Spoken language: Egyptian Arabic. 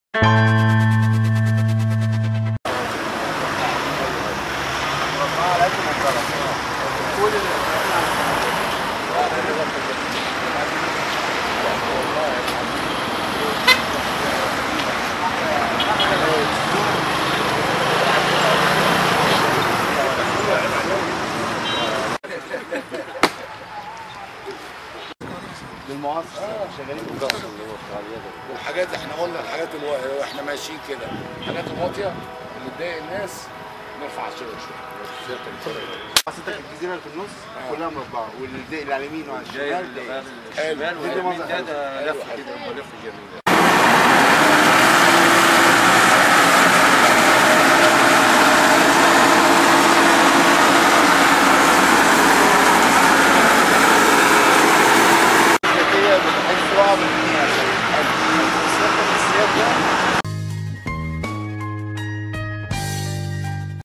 والحاجات احنا قلنا الحاجات اللي واحنا ماشيين كده الحاجات الواطيه اللي تضايق الناس نرفع الشغل شويه حسيتك الجزيره اللي في النص كلها مربعه واللي على اليمين وعلى الشمال الشمال واليمين ده ده لف كده يبقى لف جميل